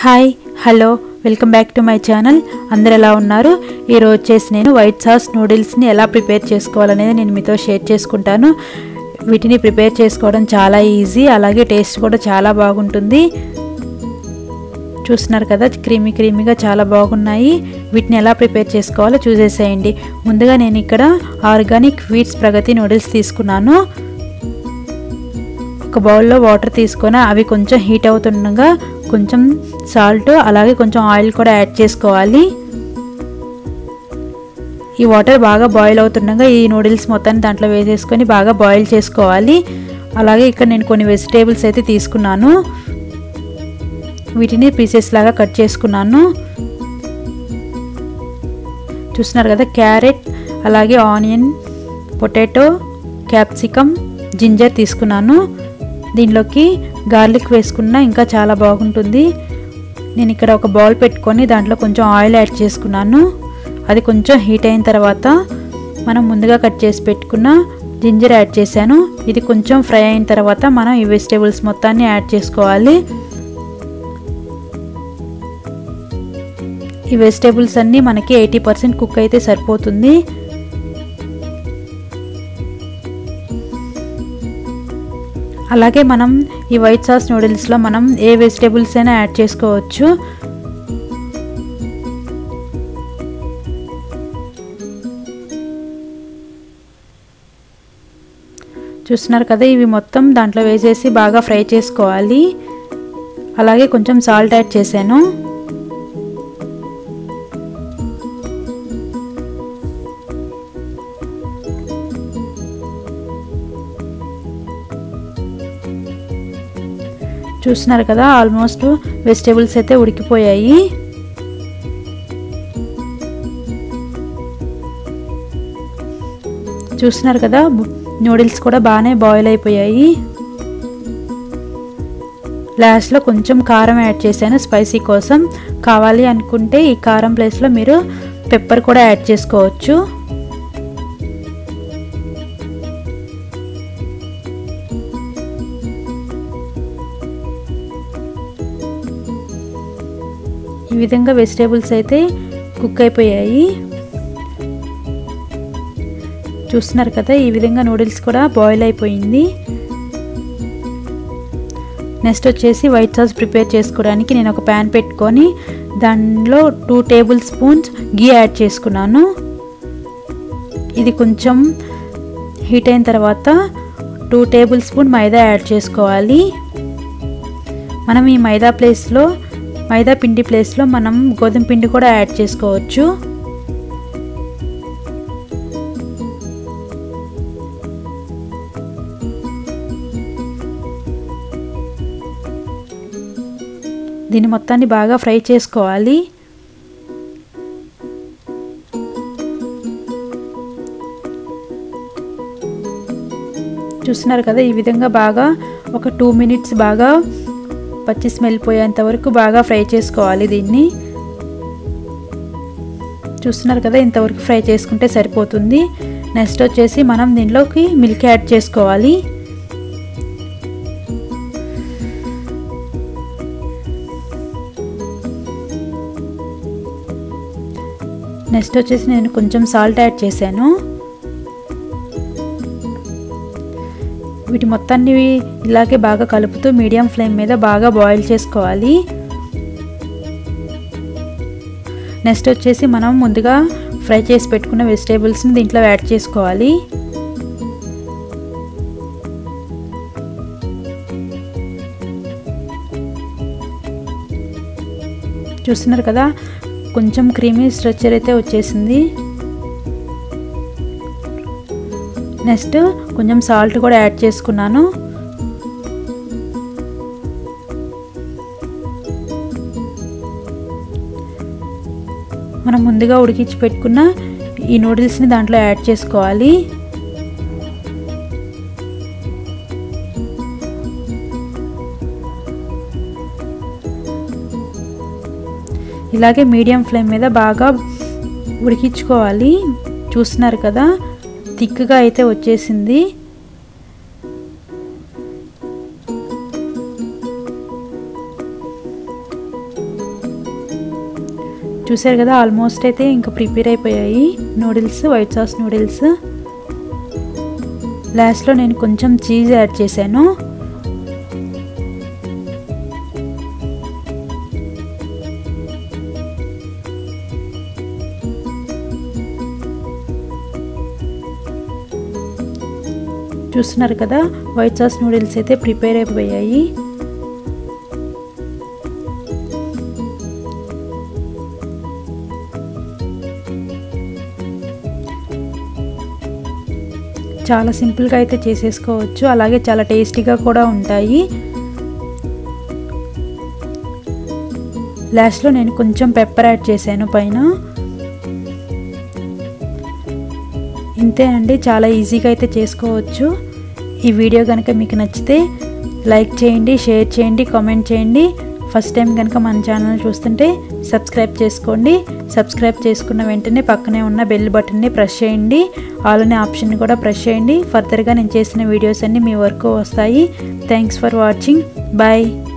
hi hello welcome back to my channel అందరు ఎలా ఉన్నారు ఈరోజు వచ్చేసి నేను వైట్ సాస్ నూడిల్స్ని ఎలా ప్రిపేర్ చేసుకోవాలనేది నేను మీతో షేర్ చేసుకుంటాను వీటిని ప్రిపేర్ చేసుకోవడం చాలా ఈజీ అలాగే టేస్ట్ కూడా చాలా బాగుంటుంది చూస్తున్నారు కదా క్రీమీ క్రీమీగా చాలా బాగున్నాయి వీటిని ఎలా ప్రిపేర్ చేసుకోవాలో చూసేసేయండి ముందుగా నేను ఇక్కడ ఆర్గానిక్ వీట్స్ ప్రగతి నూడిల్స్ తీసుకున్నాను ఒక బౌల్లో వాటర్ తీసుకొని అవి కొంచెం హీట్ అవుతుండగా కొంచెం సాల్ట్ అలాగే కొంచెం ఆయిల్ కూడా యాడ్ చేసుకోవాలి ఈ వాటర్ బాగా బాయిల్ అవుతుండగా ఈ నూడిల్స్ మొత్తాన్ని దాంట్లో వేసేసుకొని బాగా బాయిల్ చేసుకోవాలి అలాగే ఇక్కడ నేను కొన్ని వెజిటేబుల్స్ అయితే తీసుకున్నాను వీటిని పీసెస్ లాగా కట్ చేసుకున్నాను చూస్తున్నారు కదా క్యారెట్ అలాగే ఆనియన్ పొటాటో క్యాప్సికమ్ జింజర్ తీసుకున్నాను దీనిలోకి గార్లిక్ వేసుకున్నా ఇంకా చాలా బాగుంటుంది నేను ఇక్కడ ఒక బౌల్ పెట్టుకొని దాంట్లో కొంచెం ఆయిల్ యాడ్ చేసుకున్నాను అది కొంచెం హీట్ అయిన తర్వాత మనం ముందుగా కట్ చేసి పెట్టుకున్న జింజర్ యాడ్ చేశాను ఇది కొంచెం ఫ్రై అయిన తర్వాత మనం ఈ వెజిటేబుల్స్ మొత్తాన్ని యాడ్ చేసుకోవాలి ఈ వెజిటేబుల్స్ అన్నీ మనకి ఎయిటీ పర్సెంట్ కుక్ అయితే సరిపోతుంది అలాగే మనం ఈ వైట్ సాస్ నూడిల్స్లో మనం ఏ వెజిటేబుల్స్ అయినా యాడ్ చేసుకోవచ్చు చూస్తున్నారు కదా ఇవి మొత్తం దాంట్లో వేసేసి బాగా ఫ్రై చేసుకోవాలి అలాగే కొంచెం సాల్ట్ యాడ్ చేశాను చూస్తున్నారు కదా ఆల్మోస్ట్ వెజిటేబుల్స్ అయితే ఉడికిపోయాయి చూస్తున్నారు కదా నూడిల్స్ కూడా బాగానే బాయిల్ అయిపోయాయి లాస్ట్లో కొంచెం కారం యాడ్ చేశాను స్పైసీ కోసం కావాలి అనుకుంటే ఈ కారం ప్లేస్లో మీరు పెప్పర్ కూడా యాడ్ చేసుకోవచ్చు ఈ విధంగా వెజిటేబుల్స్ అయితే కుక్ అయిపోయాయి చూస్తున్నారు కదా ఈ విధంగా నూడిల్స్ కూడా బాయిల్ అయిపోయింది నెక్స్ట్ వచ్చేసి వైట్ సాస్ ప్రిపేర్ చేసుకోవడానికి నేను ఒక ప్యాన్ పెట్టుకొని దానిలో two tablespoons ghee add చేసుకున్నాను ఇది కొంచెం హీట్ అయిన తర్వాత two tablespoon maida add చేసుకోవాలి మనం ఈ మైదా ప్లేస్లో మైదా పిండి ప్లేస్లో మనం గోధుమ పిండి కూడా యాడ్ చేసుకోవచ్చు దీన్ని మొత్తాన్ని బాగా ఫ్రై చేసుకోవాలి చూస్తున్నారు కదా ఈ విధంగా బాగా ఒక టూ మినిట్స్ బాగా పచ్చి స్మెల్ పోయేంత వరకు బాగా ఫ్రై చేసుకోవాలి దీన్ని చూస్తున్నారు కదా ఇంతవరకు ఫ్రై చేసుకుంటే సరిపోతుంది నెక్స్ట్ వచ్చేసి మనం దీనిలోకి మిల్క్ యాడ్ చేసుకోవాలి నెక్స్ట్ వచ్చేసి నేను కొంచెం సాల్ట్ యాడ్ చేశాను వీటి మొత్తాన్ని ఇలాగే బాగా కలుపుతూ మీడియం ఫ్లేమ్ మీద బాగా బాయిల్ చేసుకోవాలి నెక్స్ట్ వచ్చేసి మనం ముందుగా ఫ్రై చేసి పెట్టుకున్న వెజిటేబుల్స్ని దీంట్లో యాడ్ చేసుకోవాలి చూస్తున్నారు కదా కొంచెం క్రీమీ స్ట్రక్చర్ అయితే వచ్చేసింది నెక్స్ట్ కొంచెం సాల్ట్ కూడా యాడ్ చేసుకున్నాను మనం ముందుగా ఉడికించి పెట్టుకున్న ఈ నూడిల్స్ని దాంట్లో యాడ్ చేసుకోవాలి ఇలాగే మీడియం ఫ్లేమ్ మీద బాగా ఉడికించుకోవాలి చూస్తున్నారు కదా థిక్గా అయితే వచ్చేసింది చూసారు కదా ఆల్మోస్ట్ అయితే ఇంకా ప్రిపేర్ అయిపోయాయి నూడిల్స్ వైట్ సాస్ నూడిల్స్ లాస్ట్లో నేను కొంచెం చీజ్ యాడ్ చేశాను చూస్తున్నారు కదా వైట్ సాస్ నూడిల్స్ అయితే ప్రిపేర్ అయిపోయాయి చాలా సింపుల్గా అయితే చేసేసుకోవచ్చు అలాగే చాలా టేస్టీగా కూడా ఉంటాయి లాస్ట్లో నేను కొంచెం పెప్పర్ యాడ్ చేశాను పైన ఇంతే అండి చాలా ఈజీగా అయితే చేసుకోవచ్చు ఈ వీడియో కనుక మీకు నచ్చితే లైక్ చేయండి షేర్ చేయండి కామెంట్ చేయండి ఫస్ట్ టైం కనుక మన ఛానల్ చూస్తుంటే సబ్స్క్రైబ్ చేసుకోండి సబ్స్క్రైబ్ చేసుకున్న వెంటనే పక్కనే ఉన్న బెల్ బటన్ని ప్రెస్ చేయండి ఆల్ అనే ఆప్షన్ని కూడా ప్రెస్ చేయండి ఫర్దర్గా నేను చేసిన వీడియోస్ అన్నీ మీ వరకు వస్తాయి థ్యాంక్స్ ఫర్ వాచింగ్ బాయ్